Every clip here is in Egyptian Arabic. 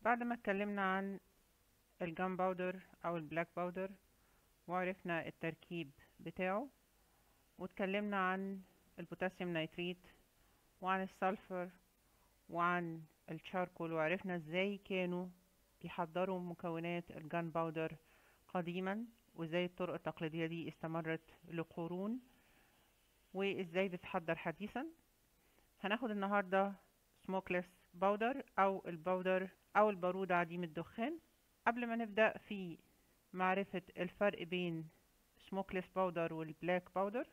بعد ما اتكلمنا عن الجام باودر او البلاك باودر وعرفنا التركيب بتاعه واتكلمنا عن البوتاسيوم نيتريت وعن السلفر وعن الشاركول وعرفنا ازاي كانوا بيحضروا مكونات الجان باودر قديما وازاي الطرق التقليدية دي استمرت لقرون وازاي بتتحضر حديثا هناخد النهاردة سموكلس باودر او الباودر او البارود عديم الدخان قبل ما نبدأ في معرفة الفرق بين سموكلس باودر والبلاك باودر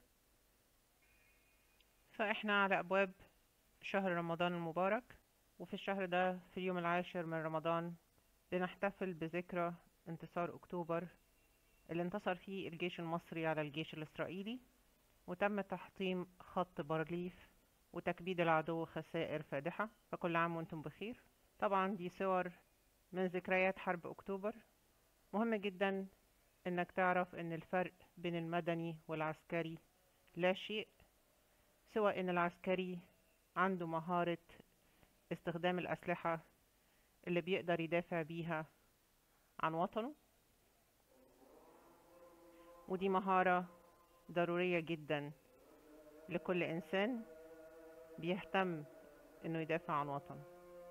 فاحنا على ابواب شهر رمضان المبارك وفي الشهر ده في اليوم العاشر من رمضان بنحتفل بذكرى انتصار اكتوبر اللي انتصر فيه الجيش المصري على الجيش الاسرائيلي وتم تحطيم خط بارليف وتكبيد العدو خسائر فادحة فكل عام وانتم بخير طبعا دي صور من ذكريات حرب اكتوبر مهم جدا انك تعرف ان الفرق بين المدني والعسكري لا شيء سوى ان العسكري عنده مهارة استخدام الاسلحة اللي بيقدر يدافع بيها عن وطنه ودي مهارة ضرورية جدا لكل انسان بيهتم انه يدافع عن وطنه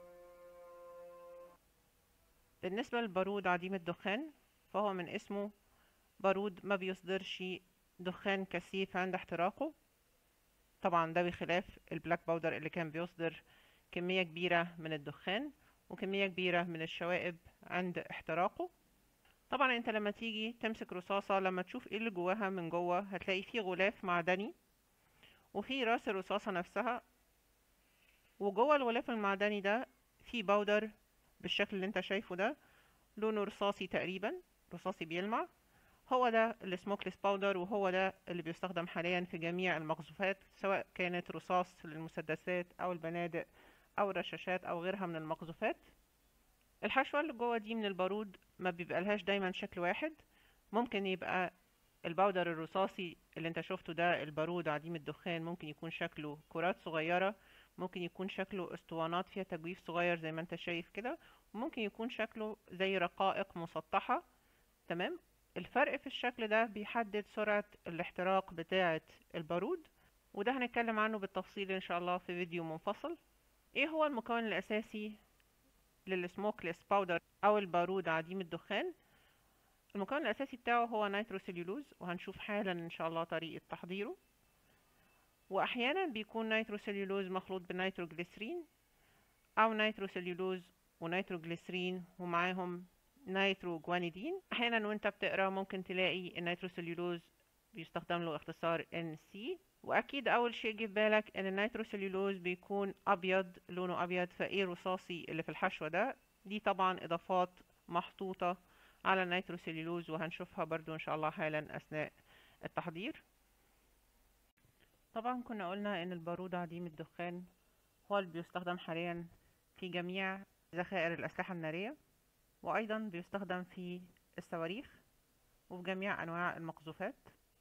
بالنسبة للبارود عديم الدخان فهو من اسمه بارود ما بيصدرش دخان كثيف عند احتراقه طبعا ده بخلاف البلاك باودر اللي كان بيصدر كمية كبيرة من الدخان وكمية كبيرة من الشوائب عند احتراقه طبعا انت لما تيجي تمسك رصاصة لما تشوف ايه اللي جواها من جوه هتلاقي فيه غلاف معدني وفي راس الرصاصة نفسها وجوه الغلاف المعدني ده في باودر بالشكل اللي انت شايفه ده لونه رصاصي تقريبا رصاصي بيلمع هو ده السموكلس باودر وهو ده اللي بيستخدم حاليا في جميع المقذوفات سواء كانت رصاص للمسدسات او البنادق او الرشاشات او غيرها من المقذوفات الحشوة اللي جوه دي من البارود ما بيبقالهاش دايما شكل واحد ممكن يبقى الباودر الرصاصي اللي انت شفته ده البارود عديم الدخان ممكن يكون شكله كرات صغيرة ممكن يكون شكله اسطوانات فيها تجويف صغير زي ما انت شايف كده وممكن يكون شكله زي رقائق مسطحة تمام الفرق في الشكل ده بيحدد سرعة الاحتراق بتاعة البارود وده هنتكلم عنه بالتفصيل ان شاء الله في فيديو منفصل ايه هو المكون الاساسي للسموكلس باودر او البارود عديم الدخان المكون الاساسي بتاعه هو نيتروسيلولوز وهنشوف حالا ان شاء الله طريقة تحضيره واحيانا بيكون نيتروسيلولوز مخلوط بنيتروجليسرين او نيتروسيلولوز ونيتروجليسرين ومعاهم نيتروجوانيدين احيانا وانت بتقرا ممكن تلاقي النيتروسيلولوز بيستخدم له اختصار NC واكيد اول شيء جه في بالك ان النيتروسيلولوز بيكون ابيض لونه ابيض فايه الرصاصي اللي في الحشوه ده دي طبعا اضافات محطوطه على النيتروسيلولوز وهنشوفها برضو ان شاء الله حالا اثناء التحضير طبعا كنا قلنا ان البارود عديم الدخان هو اللي بيستخدم حاليا في جميع ذخائر الاسلحه الناريه وايضا بيستخدم في الصواريخ وفي جميع انواع المقذوفات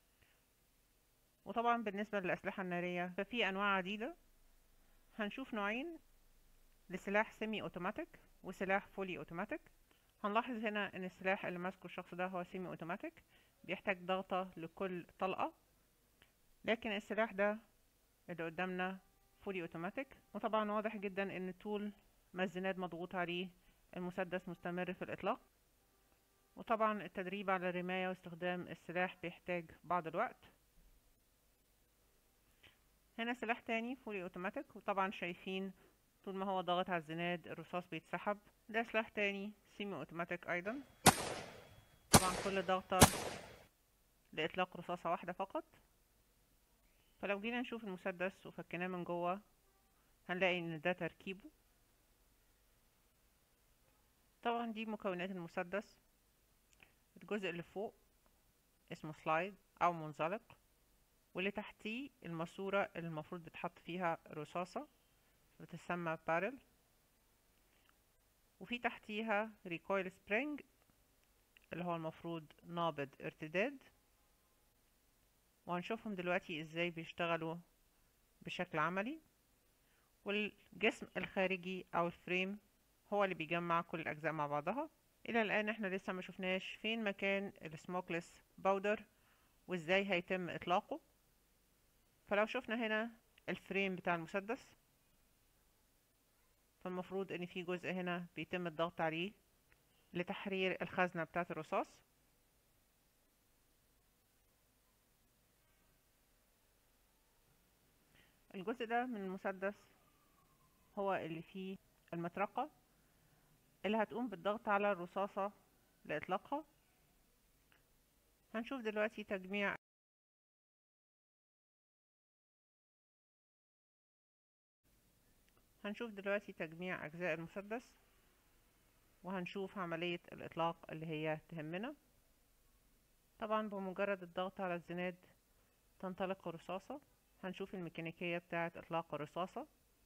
وطبعا بالنسبه للاسلحه الناريه ففي انواع عديده هنشوف نوعين لسلاح سيمي اوتوماتيك وسلاح فولي اوتوماتيك هنلاحظ هنا ان السلاح اللي ماسكه الشخص ده هو سيمي اوتوماتيك بيحتاج ضغطه لكل طلقه لكن السلاح ده اللي قدامنا فولي اوتوماتيك وطبعا واضح جدا ان طول ما الزناد مضغوط عليه المسدس مستمر في الاطلاق وطبعا التدريب على الرماية واستخدام السلاح بيحتاج بعض الوقت هنا سلاح تاني فولي اوتوماتيك وطبعا شايفين طول ما هو ضاغط على الزناد الرصاص بيتسحب ده سلاح تاني سيمي اوتوماتيك ايضا طبعا كل ضغطة لإطلاق رصاصة واحدة فقط فلو جينا نشوف المسدس وفكناه من جوه هنلاقي ان ده تركيبه طبعا دي مكونات المسدس الجزء اللي فوق اسمه سلايد او منزلق واللي تحتيه الماسورة اللي المفروض بتحط فيها رصاصة بتسمى بارل وفي تحتيها ريكويل سبرينج اللي هو المفروض نابض ارتداد وهنشوفهم دلوقتي ازاي بيشتغلوا بشكل عملي والجسم الخارجي او الفريم هو اللي بيجمع كل الأجزاء مع بعضها إلى الآن احنا لسه ما شفناش فين مكان السموكلس باودر وازاي هيتم إطلاقه فلو شفنا هنا الفريم بتاع المسدس فالمفروض ان في جزء هنا بيتم الضغط عليه لتحرير الخزنة بتاعة الرصاص الجزء ده من المسدس هو اللي فيه المطرقة اللي هتقوم بالضغط على الرصاصة لإطلاقها هنشوف دلوقتي تجميع هنشوف دلوقتي تجميع أجزاء المسدس وهنشوف عملية الإطلاق اللي هي تهمنا طبعا بمجرد الضغط على الزناد تنطلق الرصاصة هنشوف الميكانيكية بتاعة إطلاق الرصاصة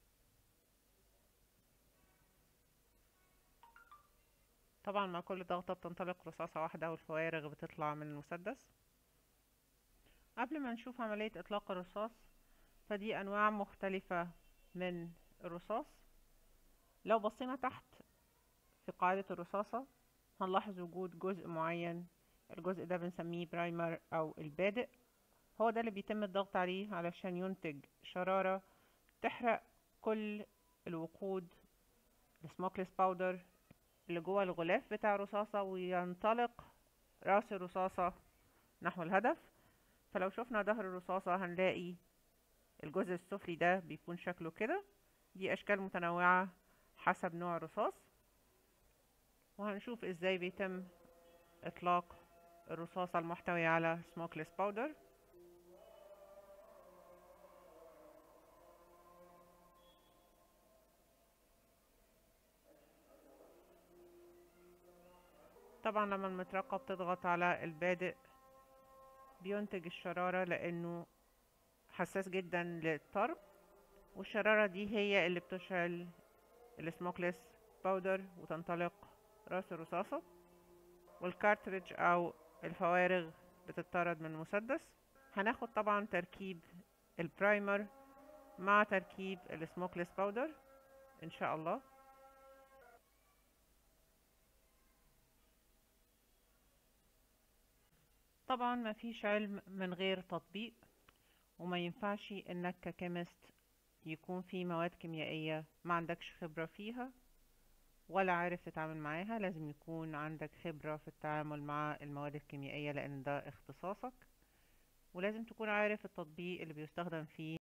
طبعا مع كل ضغطة بتنطلق رصاصة واحدة والفوارغ بتطلع من المسدس قبل ما نشوف عملية إطلاق الرصاص فدي أنواع مختلفة من الرصاص لو بصينا تحت في قاعدة الرصاصة هنلاحظ وجود جزء معين الجزء ده بنسميه برايمر أو البادئ هو ده اللي بيتم الضغط عليه علشان ينتج شرارة تحرق كل الوقود السموكلس باودر اللي جوه الغلاف بتاع الرصاصة وينطلق راس الرصاصة نحو الهدف فلو شفنا ظهر الرصاصة هنلاقي الجزء السفلي ده بيكون شكله كده دي أشكال متنوعة حسب نوع الرصاص وهنشوف ازاي بيتم إطلاق الرصاصة المحتوية على سموكلس باودر طبعا لما المطرقة بتضغط على البادئ بينتج الشرارة لأنه حساس جدا للطرب والشرارة دي هي اللي بتشعل السموكلس باودر وتنطلق راس الرصاصة والكارتريج أو الفوارغ بتطرد من المسدس هناخد طبعا تركيب البرايمر مع تركيب السموكلس باودر ان شاء الله طبعا ما فيش علم من غير تطبيق وما ينفعش انك ككيمست يكون في مواد كيميائية ما عندكش خبرة فيها ولا عارف تتعامل معاها لازم يكون عندك خبرة في التعامل مع المواد الكيميائية لان ده اختصاصك ولازم تكون عارف التطبيق اللي بيستخدم فيه